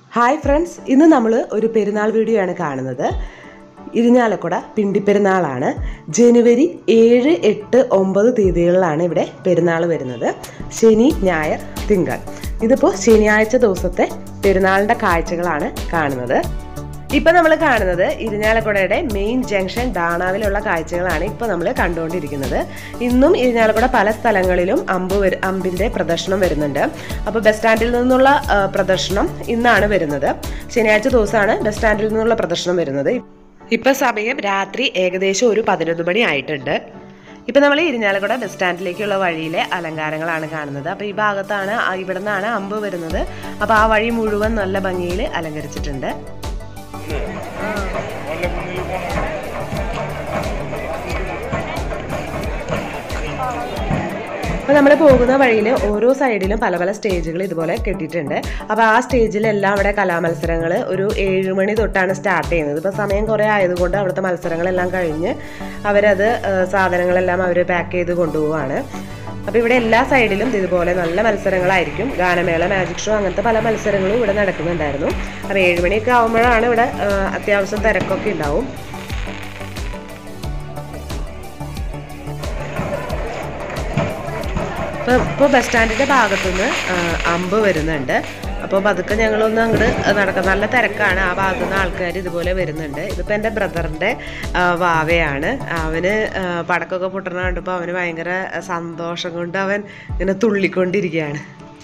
hi friends ഇന്ന് നമ്മൾ ഒരു പെരുന്നാൾ വീഡിയോ ആണ് കാണുന്നത് ഇരിഞ്ഞാലക്കുട പിണ്ടിപ്പെരുന്നാളാണ് ജനുവരി ഏഴ് എട്ട് ഒമ്പത് തീയതികളിലാണ് ഇവിടെ പെരുന്നാൾ വരുന്നത് ശനി ഞായർ തിങ്കൾ ഇതിപ്പോൾ ശനിയാഴ്ച ദിവസത്തെ പെരുന്നാളിൻ്റെ കാഴ്ചകളാണ് കാണുന്നത് ഇപ്പം നമ്മൾ കാണുന്നത് ഇരിഞ്ഞാലക്കുടയുടെ മെയിൻ ജംഗ്ഷൻ ഡാണാവിലുള്ള കാഴ്ചകളാണ് ഇപ്പോൾ നമ്മൾ കണ്ടുകൊണ്ടിരിക്കുന്നത് ഇന്നും ഇരിഞ്ഞാലക്കുട പല സ്ഥലങ്ങളിലും അമ്പ് വരു അമ്പിൻ്റെ പ്രദർശനം വരുന്നുണ്ട് അപ്പോൾ ബസ് സ്റ്റാൻഡിൽ നിന്നുള്ള ആ, പ്രദർശനം ഇന്നാണ് വരുന്നത് ശനിയാഴ്ച ദിവസമാണ് ബസ് സ്റ്റാൻഡിൽ നിന്നുള്ള പ്രദർശനം വരുന്നത് ഇപ്പം സമയം രാത്രി ഏകദേശം ഒരു പതിനൊന്ന് മണി ആയിട്ടുണ്ട് ഇപ്പം നമ്മൾ ഇരിഞ്ഞാലക്കുട ബസ് സ്റ്റാൻഡിലേക്കുള്ള വഴിയിലെ അലങ്കാരങ്ങളാണ് കാണുന്നത് അപ്പോൾ ഈ ഭാഗത്താണ് ആ, ഇവിടെ നിന്നാണ് അമ്പ് വരുന്നത് അപ്പോൾ ആ വഴി മുഴുവൻ നല്ല ഭംഗിയിൽ അലങ്കരിച്ചിട്ടുണ്ട് അപ്പോൾ നമ്മൾ പോകുന്ന വഴിയിൽ ഓരോ സൈഡിലും പല പല സ്റ്റേജുകൾ ഇതുപോലെ കെട്ടിയിട്ടുണ്ട് അപ്പോൾ ആ സ്റ്റേജിലെല്ലാം അവിടെ കലാമത്സരങ്ങൾ ഒരു ഏഴ് മണി തൊട്ടാണ് സ്റ്റാർട്ട് ചെയ്യുന്നത് ഇപ്പോൾ സമയം കുറേ ആയതുകൊണ്ട് അവിടുത്തെ മത്സരങ്ങളെല്ലാം കഴിഞ്ഞ് അവരത് ആ, സാധനങ്ങളെല്ലാം അവർ പാക്ക് ചെയ്ത് കൊണ്ടുപോവാണ് അപ്പോൾ ഇവിടെ എല്ലാ സൈഡിലും ഇതുപോലെ നല്ല മത്സരങ്ങളായിരിക്കും ഗാനമേള മാജിക് ഷോ അങ്ങനത്തെ പല മത്സരങ്ങളും ഇവിടെ നടക്കുന്നുണ്ടായിരുന്നു അപ്പോൾ ഏഴ് മണിയൊക്കെ ആകുമ്പോഴാണ് ഇവിടെ ആ, അത്യാവശ്യം തിരക്കൊക്കെ ഉണ്ടാവും ഇപ്പോൾ ഇപ്പോൾ ബസ് സ്റ്റാൻഡിൻ്റെ ഭാഗത്തുനിന്ന് അമ്പ് വരുന്നുണ്ട് അപ്പോൾ പതുക്കെ ഞങ്ങളൊന്ന് അങ്ങോട്ട് നടക്കാം നല്ല തിരക്കാണ് ആ ഭാഗത്തു നിന്ന് ആൾക്കാർ ഇതുപോലെ വരുന്നുണ്ട് ഇതിപ്പോൾ എൻ്റെ ബ്രദറിൻ്റെ വാവയാണ് അവന് ആ, പടക്കമൊക്കെ പൊട്ടണ കണ്ടപ്പോൾ അവന് ഭയങ്കര സന്തോഷം കൊണ്ട് അവൻ ഇങ്ങനെ തുള്ളിക്കൊണ്ടിരിക്കുകയാണ്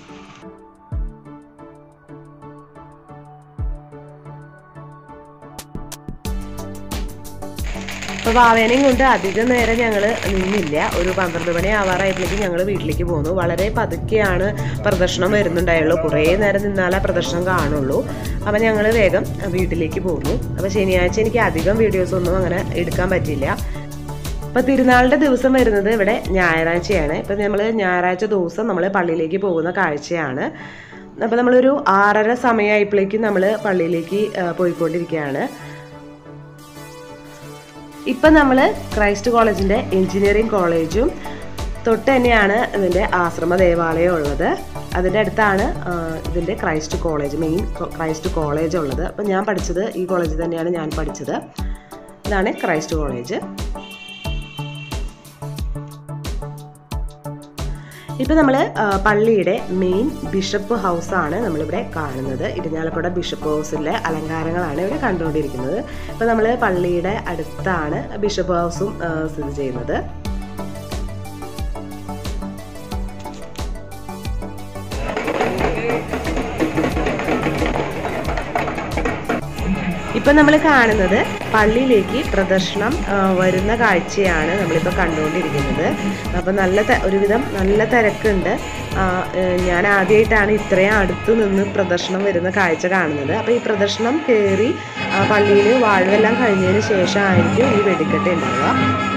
അപ്പോൾ വാവേനയും കൊണ്ട് അധികം നേരം ഞങ്ങൾ നിന്നില്ല ഒരു പന്ത്രണ്ട് മണി ആവാറായപ്പോഴേക്കും ഞങ്ങൾ വീട്ടിലേക്ക് പോന്നു വളരെ പതുക്കെയാണ് പ്രദർശനം വരുന്നുണ്ടായുള്ളൂ കുറേ നേരം നിന്നാലേ പ്രദർശനം കാണുള്ളൂ അപ്പോൾ ഞങ്ങൾ വേഗം വീട്ടിലേക്ക് പോന്നു അപ്പോൾ ശനിയാഴ്ച എനിക്ക് അധികം വീഡിയോസ് ഒന്നും അങ്ങനെ എടുക്കാൻ പറ്റില്ല അപ്പോൾ തിരുനാളിൻ്റെ ദിവസം വരുന്നത് ഇവിടെ ഞായറാഴ്ചയാണ് ഇപ്പം നമ്മൾ ഞായറാഴ്ച ദിവസം നമ്മൾ പള്ളിയിലേക്ക് പോകുന്ന കാഴ്ചയാണ് അപ്പോൾ നമ്മളൊരു ആറര സമയമായപ്പോഴേക്കും നമ്മൾ പള്ളിയിലേക്ക് ആ, പോയിക്കൊണ്ടിരിക്കുകയാണ് ഇപ്പം നമ്മൾ ക്രൈസ്റ്റ് കോളേജിൻ്റെ എഞ്ചിനീയറിംഗ് കോളേജും തൊട്ട് തന്നെയാണ് ഇതിൻ്റെ ആശ്രമ ദേവാലയം ഉള്ളത് അതിൻ്റെ അടുത്താണ് ആ, ഇതിൻ്റെ Christ college main Christ college ഉള്ളത് അപ്പം ഞാൻ പഠിച്ചത് ഈ കോളേജിൽ തന്നെയാണ് ഞാൻ പഠിച്ചത് ഇതാണ് ക്രൈസ്റ്റ് കോളേജ് ഇപ്പം നമ്മൾ പള്ളിയുടെ മെയിൻ ബിഷപ്പ് ഹൗസാണ് നമ്മളിവിടെ കാണുന്നത് ഇരിഞ്ഞാലക്കുട ബിഷപ്പ് ഹൗസിലെ അലങ്കാരങ്ങളാണ് ഇവിടെ കണ്ടുകൊണ്ടിരിക്കുന്നത് ഇപ്പം നമ്മൾ പള്ളിയുടെ അടുത്താണ് ബിഷപ്പ് ഹൗസും ആ, സ്ഥിതി ചെയ്യുന്നത് ഇപ്പം നമ്മൾ കാണുന്നത് പള്ളിയിലേക്ക് പ്രദർശനം ആ, വരുന്ന കാഴ്ചയാണ് നമ്മളിപ്പോൾ കണ്ടുകൊണ്ടിരിക്കുന്നത് അപ്പം നല്ല ത- ഒരുവിധം നല്ല തിരക്കുണ്ട് ആ, ഏ, ഞാൻ ആദ്യമായിട്ടാണ് ഇത്രയും അടുത്ത് നിന്ന് പ്രദർശനം വരുന്ന കാഴ്ച കാണുന്നത് അപ്പോൾ ഈ പ്രദർശനം കയറി പള്ളിയിൽ വാഴവെല്ലാം കഴിഞ്ഞതിന് ശേഷമായിരിക്കും ഈ വെടിക്കെട്ട് ഉണ്ടാവുക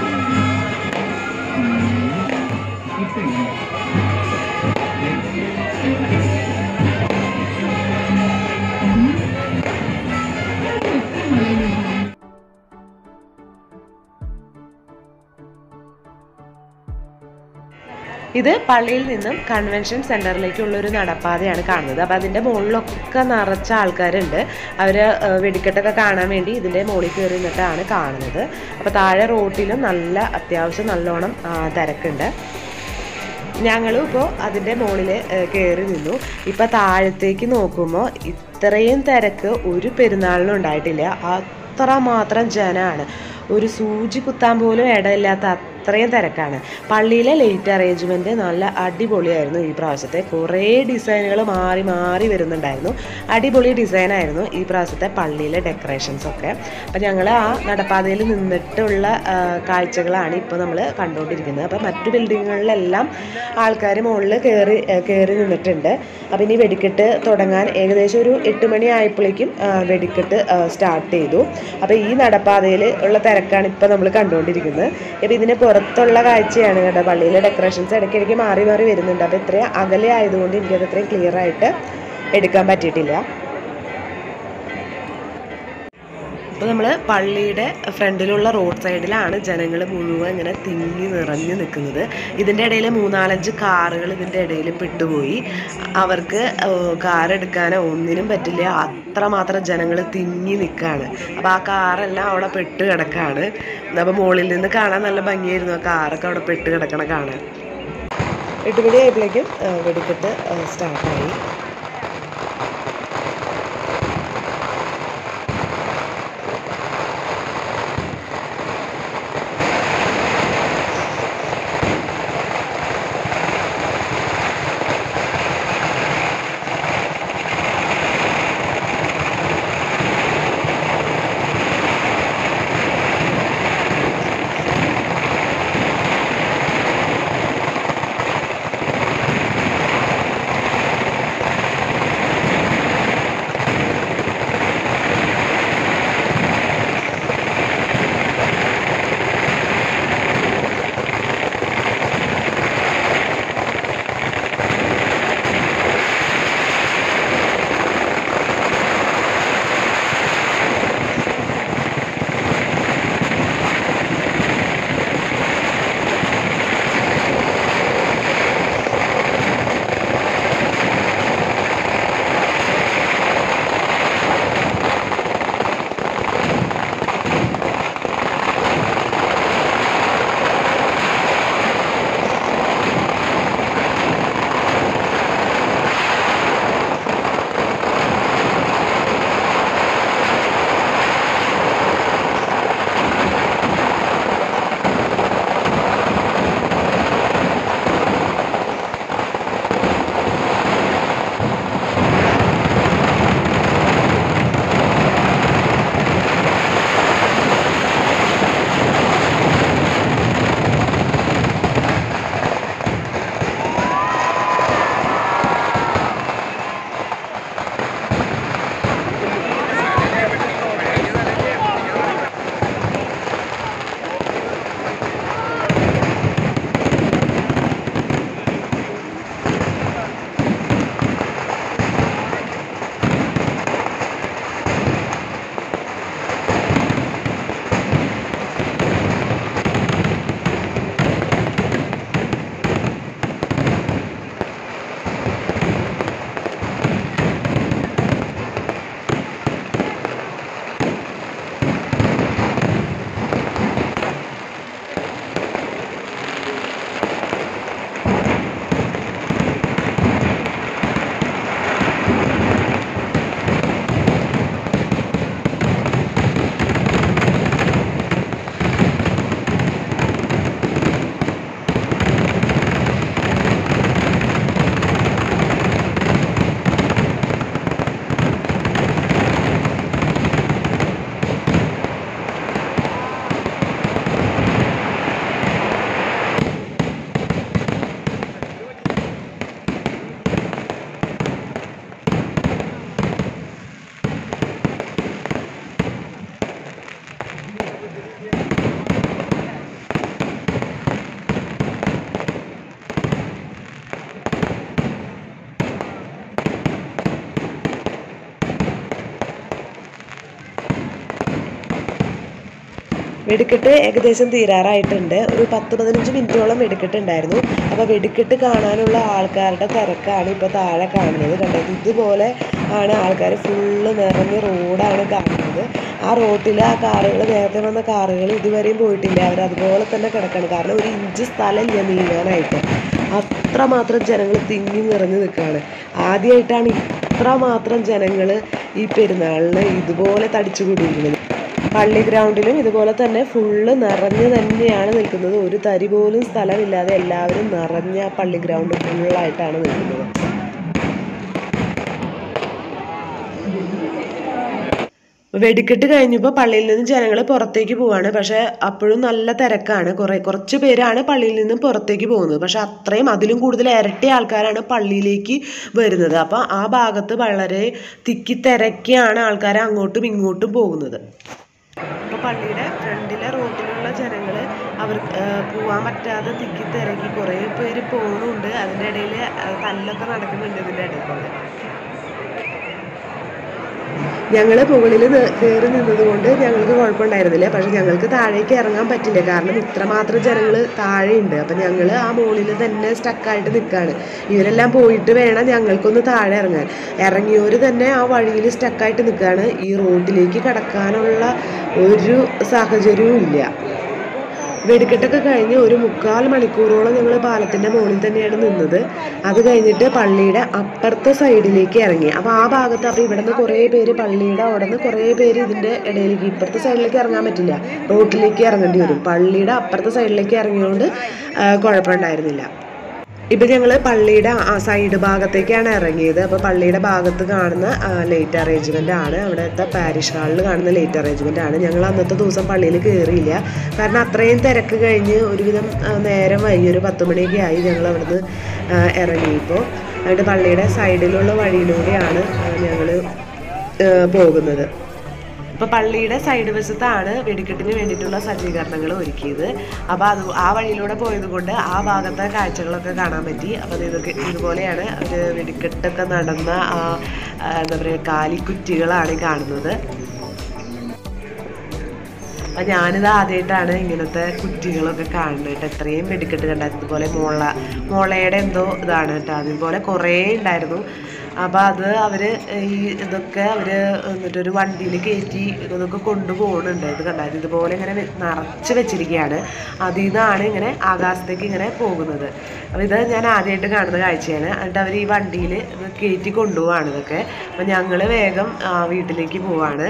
ഇത് പള്ളിയിൽ നിന്നും കൺവെൻഷൻ സെൻറ്ററിലേക്കുള്ള ഒരു നടപ്പാതയാണ് കാണുന്നത് അപ്പോൾ അതിൻ്റെ മുകളിലൊക്കെ നിറച്ച ആൾക്കാരുണ്ട് അവർ വെടിക്കെട്ടൊക്കെ കാണാൻ വേണ്ടി ഇതിൻ്റെ മുകളിൽ കയറി നിന്നിട്ടാണ് കാണുന്നത് അപ്പോൾ താഴെ റോട്ടിലും നല്ല അത്യാവശ്യം നല്ലോണം ആ, തിരക്കുണ്ട് ഞങ്ങളും ഇപ്പോൾ അതിൻ്റെ മുകളിൽ കയറി നിന്നു ഇപ്പം താഴത്തേക്ക് നോക്കുമ്പോൾ ഇത്രയും തിരക്ക് ഒരു പെരുന്നാളിനും ഉണ്ടായിട്ടില്ല അത്ര മാത്രം ജനമാണ് ഒരു സൂചി കുത്താൻ പോലും ഇടയില്ലാത്ത അത്രയും തിരക്കാണ് പള്ളിയിലെ ലേറ്റ് അറേഞ്ച്മെൻറ്റ് നല്ല അടിപൊളിയായിരുന്നു ഈ പ്രാവശ്യത്തെ കുറേ ഡിസൈനുകൾ മാറി മാറി വരുന്നുണ്ടായിരുന്നു അടിപൊളി ഡിസൈനായിരുന്നു ഈ പ്രാവശ്യത്തെ പള്ളിയിലെ ഡെക്കറേഷൻസ് ഒക്കെ അപ്പം ഞങ്ങൾ ആ നടപ്പാതയിൽ നിന്നിട്ടുള്ള ആ, കാഴ്ചകളാണ് ഇപ്പോൾ നമ്മൾ കണ്ടുകൊണ്ടിരിക്കുന്നത് അപ്പം മറ്റു ബിൽഡിങ്ങുകളിലെല്ലാം ആൾക്കാർ മുകളിൽ കയറി കയറി നിന്നിട്ടുണ്ട് അപ്പം ഇനി വെടിക്കെട്ട് തുടങ്ങാൻ ഏകദേശം ഒരു എട്ട് മണി ആയപ്പോഴേക്കും ആ, വെടിക്കെട്ട് സ്റ്റാർട്ട് ചെയ്തു അപ്പോൾ ഈ നടപ്പാതയിൽ ഉള്ള തിരക്കാണ് ഇപ്പോൾ നമ്മൾ കണ്ടുകൊണ്ടിരിക്കുന്നത് അപ്പോൾ ഇതിന് പുറത്തുള്ള കാഴ്ചയാണ് കേട്ടോ പള്ളിയിലെ ഡെക്കറേഷൻസ് ഇടയ്ക്കിടയ്ക്ക് മാറി മാറി വരുന്നുണ്ട് അപ്പോൾ ഇത്രയും അകലെ ആയതുകൊണ്ട് എനിക്കത് ഇത്രയും ക്ലിയർ ആയിട്ട് എടുക്കാൻ പറ്റിയിട്ടില്ല അപ്പോൾ നമ്മൾ പള്ളിയുടെ ഫ്രണ്ടിലുള്ള റോഡ് സൈഡിലാണ് ജനങ്ങൾ മുഴുവൻ ഇങ്ങനെ തിങ്ങി നിറഞ്ഞു നിൽക്കുന്നത് ഇതിൻ്റെ ഇടയിൽ മൂന്നാലഞ്ച് കാറുകൾ ഇതിൻ്റെ ഇടയിൽ പെട്ടുപോയി അവർക്ക് കാർ എടുക്കാനോ ഒന്നിനും പറ്റില്ല അത്രമാത്രം ജനങ്ങൾ തിങ്ങി നിൽക്കുകയാണ് അപ്പോൾ ആ കാറെല്ലാം അവിടെ പെട്ട് കിടക്കുകയാണ് അപ്പോൾ മുകളിൽ നിന്ന് കാണാൻ നല്ല ഭംഗിയായിരുന്നു ആ കാറൊക്കെ അവിടെ പെട്ട് കിടക്കണ കാണാൻ എട്ട് മണി ആയപ്പോഴേക്കും വെടിക്കെട്ട് സ്റ്റാർട്ടായി വെടിക്കെട്ട് ഏകദേശം തീരാറായിട്ടുണ്ട് ഒരു പത്ത് പതിനഞ്ച് മിനിറ്റോളം വെടിക്കെട്ട് ഉണ്ടായിരുന്നു അപ്പോൾ വെടിക്കെട്ട് കാണാനുള്ള ആൾക്കാരുടെ തിരക്കാണ് ഇപ്പോൾ താഴെ കാണുന്നത് കണ്ടത് ഇതുപോലെ ആണ് ആൾക്കാർ ഫുള്ള് നിറഞ്ഞ് റോഡാണ് കാണുന്നത് ആ റോട്ടിൽ ആ കാറുകൾ നേരത്തെ വന്ന കാറുകൾ ഇതുവരെയും പോയിട്ടില്ല അവർ അതുപോലെ തന്നെ കിടക്കാണ് കാരണം ഒരു ഇഞ്ച് സ്ഥലമില്ല നീങ്ങാനായിട്ട് അത്രമാത്രം ജനങ്ങൾ തിങ്ങി നിറഞ്ഞു നിൽക്കുകയാണ് ആദ്യമായിട്ടാണ് ഇത്രമാത്രം ജനങ്ങൾ ഈ പെരുന്നാളിന് ഇതുപോലെ തടിച്ചു കൂടിയിരിക്കുന്നത് പള്ളി ഗ്രൗണ്ടിലും ഇതുപോലെ തന്നെ ഫുള്ള് നിറഞ്ഞു തന്നെയാണ് നിൽക്കുന്നത് ഒരു തരി പോലും സ്ഥലമില്ലാതെ എല്ലാവരും നിറഞ്ഞ ആ പള്ളി ഗ്രൗണ്ട് ഫുള്ളായിട്ടാണ് നിൽക്കുന്നത് വെടിക്കെട്ട് കഴിഞ്ഞപ്പോൾ പള്ളിയിൽ നിന്ന് ജനങ്ങൾ പുറത്തേക്ക് പോവാണ് പക്ഷെ അപ്പോഴും നല്ല തിരക്കാണ് കുറെ കുറച്ച് പേരാണ് പള്ളിയിൽ നിന്നും പുറത്തേക്ക് പോകുന്നത് പക്ഷെ അത്രയും അതിലും കൂടുതൽ ഇരട്ടി ആൾക്കാരാണ് പള്ളിയിലേക്ക് വരുന്നത് അപ്പോൾ ആ ഭാഗത്ത് വളരെ തിക്കി തിരക്കിയാണ് ആൾക്കാർ അങ്ങോട്ടും ഇങ്ങോട്ടും പോകുന്നത് അപ്പോൾ പള്ളിയുടെ ഫ്രണ്ടിലെ റോഡിലുള്ള ജനങ്ങൾ അവർക്ക് പോകാൻ പറ്റാതെ തിക്കി തിരക്കി കുറേ പേര് പോകുന്നുണ്ട് അതിൻ്റെ ഇടയിൽ തല്ലൊക്കെ നടക്കുന്നുണ്ട് ഇതിൻ്റെ ഇടയിൽ കൂടെ ഞങ്ങൾ മുകളിൽ കയറി നിന്നത് കൊണ്ട് ഞങ്ങൾക്ക് കുഴപ്പമുണ്ടായിരുന്നില്ല പക്ഷെ ഞങ്ങൾക്ക് താഴേക്ക് ഇറങ്ങാൻ പറ്റില്ല കാരണം ഇത്രമാത്രം ജനങ്ങൾ താഴെയുണ്ട് അപ്പം ഞങ്ങൾ ആ മുകളിൽ തന്നെ സ്റ്റക്കായിട്ട് നിൽക്കുകയാണ് ഇവരെല്ലാം പോയിട്ട് വേണം ഞങ്ങൾക്കൊന്ന് താഴെ ഇറങ്ങാൻ ഇറങ്ങിയവർ തന്നെ ആ വഴിയിൽ സ്റ്റക്കായിട്ട് നിൽക്കുകയാണ് ഈ റോഡിലേക്ക് കടക്കാനുള്ള ഒരു സാഹചര്യവും ഇല്ല വെടിക്കെട്ടൊക്കെ കഴിഞ്ഞ് ഒരു മുക്കാൽ മണിക്കൂറോളം ഞങ്ങൾ പാലത്തിൻ്റെ മുകളിൽ തന്നെയാണ് നിന്നത് അത് കഴിഞ്ഞിട്ട് പള്ളിയുടെ അപ്പുറത്തെ സൈഡിലേക്ക് ഇറങ്ങി അപ്പോൾ ആ ഭാഗത്ത് അപ്പോൾ ഇവിടെ നിന്ന് കുറേ പേര് പള്ളിയുടെ അവിടെ നിന്ന് കുറേ പേര് ഇതിൻ്റെ ഇടയിലേക്ക് ഇപ്പുറത്തെ സൈഡിലേക്ക് ഇറങ്ങാൻ പറ്റില്ല റോട്ടിലേക്ക് ഇറങ്ങേണ്ടി വരും പള്ളിയുടെ അപ്പുറത്തെ സൈഡിലേക്ക് ഇറങ്ങിയതുകൊണ്ട് ആ, കുഴപ്പമുണ്ടായിരുന്നില്ല ഇപ്പം ഞങ്ങൾ പള്ളിയുടെ ആ സൈഡ് ഭാഗത്തേക്കാണ് ഇറങ്ങിയത് അപ്പോൾ പള്ളിയുടെ ഭാഗത്ത് കാണുന്ന ലേറ്റ് അറേഞ്ച്മെൻ്റ് ആണ് അവിടുത്തെ പാരിഷ് ഹാളിൽ കാണുന്ന ലേറ്റ് അറേഞ്ച്മെൻ്റ് ആണ് ഞങ്ങൾ അന്നത്തെ ദിവസം പള്ളിയിൽ കയറിയില്ല കാരണം അത്രയും തിരക്ക് കഴിഞ്ഞ് ഒരുവിധം ആ, നേരം വൈകി ഒരു പത്ത് മണിയൊക്കെ ആയി ഞങ്ങൾ അവിടുന്ന് ആ, ഇറങ്ങിയപ്പോൾ എന്നിട്ട് പള്ളിയുടെ സൈഡിലുള്ള വഴിയിലൂടെയാണ് ഞങ്ങൾ പോകുന്നത് അപ്പോൾ പള്ളിയുടെ സൈഡ് വശത്താണ് വെടിക്കെട്ടിന് വേണ്ടിയിട്ടുള്ള സജ്ജീകരണങ്ങൾ ഒരുക്കിയത് അപ്പോൾ അത് ആ വഴിയിലൂടെ പോയത് കൊണ്ട് ആ ഭാഗത്തെ കാഴ്ചകളൊക്കെ കാണാൻ പറ്റി അപ്പോൾ ഇതൊക്കെ ഇതുപോലെയാണ് ഒരു വെടിക്കെട്ടൊക്കെ നടന്ന ആ ആ, എന്താ പറയുക കാലിക്കുറ്റികളാണ് ഈ കാണുന്നത് അപ്പം ഞാനിത് ആദ്യമായിട്ടാണ് ഇങ്ങനത്തെ കുറ്റികളൊക്കെ കാണുന്നത് കേട്ടോ എത്രയും വെടിക്കെട്ട് കണ്ട ഇതുപോലെ മോള മോളയുടെ എന്തോ ഇതാണ് കേട്ടോ അതുപോലെ കുറേ ഉണ്ടായിരുന്നു അപ്പോൾ അത് അവർ ഈ ഇതൊക്കെ അവർ എന്നിട്ടൊരു വണ്ടിയിൽ കയറ്റി ഇതൊക്കെ കൊണ്ടുപോകുന്നുണ്ട് ഇത് കണ്ടാൽ ഇതുപോലെ ഇങ്ങനെ വെ- നിറച്ച് വെച്ചിരിക്കുകയാണ് അതിൽ നിന്നാണ് ഇങ്ങനെ ആകാശത്തേക്ക് ഇങ്ങനെ പോകുന്നത് അപ്പോൾ ഇത് ഞാൻ ആദ്യമായിട്ട് കാണുന്ന കാഴ്ചയാണ് എന്നിട്ട് അവർ ഈ വണ്ടിയിൽ ഇത് കയറ്റി കൊണ്ടുപോവാണ് ഇതൊക്കെ അപ്പോൾ ഞങ്ങൾ വേഗം ആ, വീട്ടിലേക്ക് പോവാണ്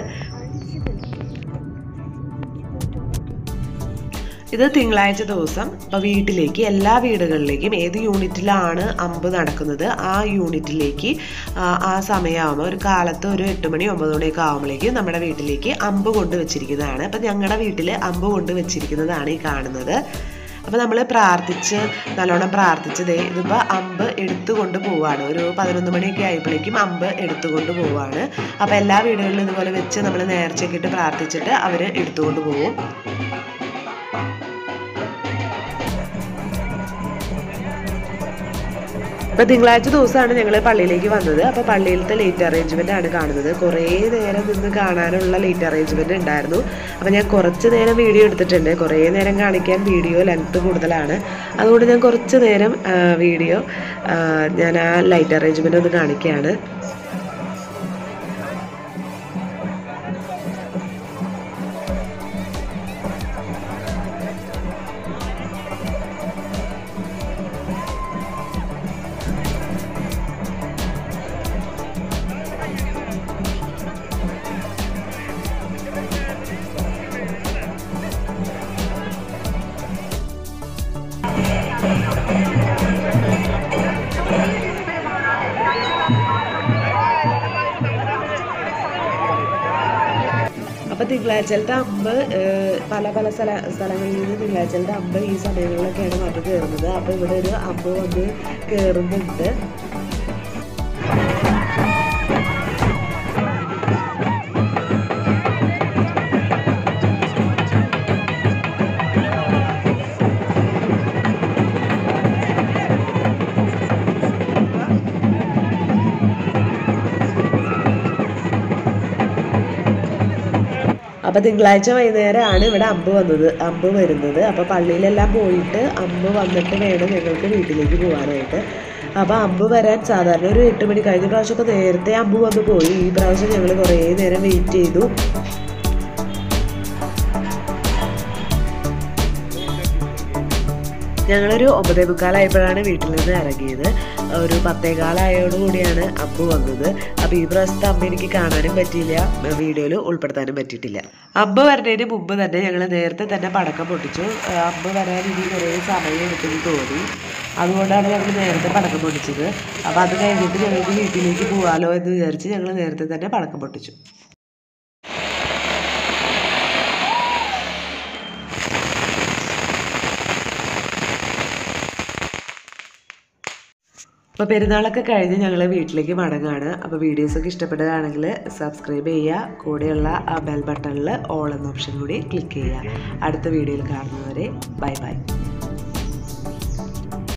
ഇത് തിങ്കളാഴ്ച ദിവസം ഇപ്പോൾ വീട്ടിലേക്ക് എല്ലാ വീടുകളിലേക്കും ഏത് യൂണിറ്റിലാണ് അമ്പ് നടക്കുന്നത് ആ യൂണിറ്റിലേക്ക് ആ, ആ സമയമാകുമ്പോൾ ഒരു കാലത്ത് ഒരു എട്ട് മണി ഒമ്പത് മണിയൊക്കെ ആകുമ്പോഴേക്കും നമ്മുടെ വീട്ടിലേക്ക് അമ്പ് കൊണ്ട് വെച്ചിരിക്കുന്നതാണ് അപ്പം ഞങ്ങളുടെ വീട്ടിൽ അമ്പ് കൊണ്ട് വെച്ചിരിക്കുന്നതാണ് ഈ കാണുന്നത് അപ്പോൾ നമ്മൾ പ്രാർത്ഥിച്ച് നല്ലോണം പ്രാർത്ഥിച്ച് ദേ ഇതിപ്പോൾ അമ്പ് എടുത്തുകൊണ്ട് പോവാണ് ഒരു പതിനൊന്ന് മണിയൊക്കെ ആയപ്പോഴേക്കും അമ്പ് എടുത്തുകൊണ്ട് പോവാണ് അപ്പോൾ എല്ലാ വീടുകളിലും ഇതുപോലെ വെച്ച് നമ്മൾ നേർച്ചയൊക്കെ ഇട്ട് പ്രാർത്ഥിച്ചിട്ട് അവർ എടുത്തുകൊണ്ട് പോകും അപ്പോൾ തിങ്കളാഴ്ച ദിവസമാണ് ഞങ്ങൾ പള്ളിയിലേക്ക് വന്നത് അപ്പോൾ പള്ളിയിലത്തെ ലേറ്റ് അറേഞ്ച്മെൻ്റ് ആണ് കാണുന്നത് കുറേ നേരം നിന്ന് കാണാനുള്ള ലേറ്റ് അറേഞ്ച്മെൻ്റ് ഉണ്ടായിരുന്നു അപ്പോൾ ഞാൻ കുറച്ച് നേരം വീഡിയോ എടുത്തിട്ടുണ്ട് കുറേ നേരം കാണിക്കാൻ വീഡിയോ ലെങ്ത്ത് കൂടുതലാണ് അതുകൊണ്ട് ഞാൻ കുറച്ച് നേരം ആ, വീഡിയോ ആ, ഞാൻ ആ ലൈറ്റ് അറേഞ്ച്മെൻ്റ് ഒന്ന് കാണിക്കുകയാണ് അപ്പോൾ തിങ്കളാഴ്ചത്തെ അമ്പ് ഏഹ്, പല പല സ്ഥല സ്ഥലങ്ങളിൽ നിന്ന് തിങ്കളാഴ്ചത്തെ അമ്പ് ഈ സമയങ്ങളിലൊക്കെയാണ് വന്ന് കയറുന്നത് അപ്പോൾ ഇവിടെ ഒരു അമ്പ് വന്ന് കയറുന്നുണ്ട് അപ്പോൾ തിങ്കളാഴ്ച വൈകുന്നേരമാണ് ഇവിടെ അമ്പ് വന്നത് അമ്പ് വരുന്നത് അപ്പോൾ പള്ളിയിലെല്ലാം പോയിട്ട് അമ്പ് വന്നിട്ട് വേണം ഞങ്ങൾക്ക് വീട്ടിലേക്ക് പോകാനായിട്ട് അപ്പോൾ അമ്പ് വരാൻ സാധാരണ ഒരു എട്ട് മണി കഴിഞ്ഞ പ്രാവശ്യമൊക്കെ നേരത്തെ അമ്പ് വന്ന് പോയി ഈ പ്രാവശ്യം ഞങ്ങൾ കുറേ നേരം വെയിറ്റ് ചെയ്തു ഞങ്ങളൊരു ഒമ്പതേ മുക്കാലായപ്പോഴാണ് വീട്ടിൽ നിന്ന് ഇറങ്ങിയത് ഒരു പത്തേകാലായോടുകൂടിയാണ് അമ്പ് വന്നത് അപ്പോൾ ഈ പ്രാവശ്യത്തെ അമ്പ് എനിക്ക് കാണാനും പറ്റിയില്ല വീഡിയോയിൽ ഉൾപ്പെടുത്താനും പറ്റിയിട്ടില്ല അമ്പ് വരുന്നതിന് മുമ്പ് തന്നെ ഞങ്ങൾ നേരത്തെ തന്നെ പടക്കം പൊട്ടിച്ചു ആ, അമ്പ് വരാൻ ഇനി കുറേ സമയം എടുത്തെന്ന് തോന്നി അതുകൊണ്ടാണ് ഞങ്ങൾ നേരത്തെ പടക്കം പൊട്ടിച്ചത് അപ്പോൾ അത് കഴിഞ്ഞിട്ട് ഞങ്ങൾക്ക് വീട്ടിലേക്ക് പോകാമല്ലോ എന്ന് വിചാരിച്ച് ഞങ്ങൾ നേരത്തെ തന്നെ പടക്കം പൊട്ടിച്ചു അപ്പോൾ പെരുന്നാളൊക്കെ കഴിഞ്ഞ് ഞങ്ങൾ വീട്ടിലേക്ക് മടങ്ങാണ് അപ്പോൾ വീഡിയോസൊക്കെ ഇഷ്ടപ്പെടുകയാണെങ്കിൽ സബ്സ്ക്രൈബ് ചെയ്യുക കൂടെയുള്ള ആ ബെൽ ബട്ടണിൽ ഓൾ എന്ന ഓപ്ഷൻ കൂടി ക്ലിക്ക് ചെയ്യുക അടുത്ത വീഡിയോയിൽ കാണുന്നവരെ ബൈ ബൈ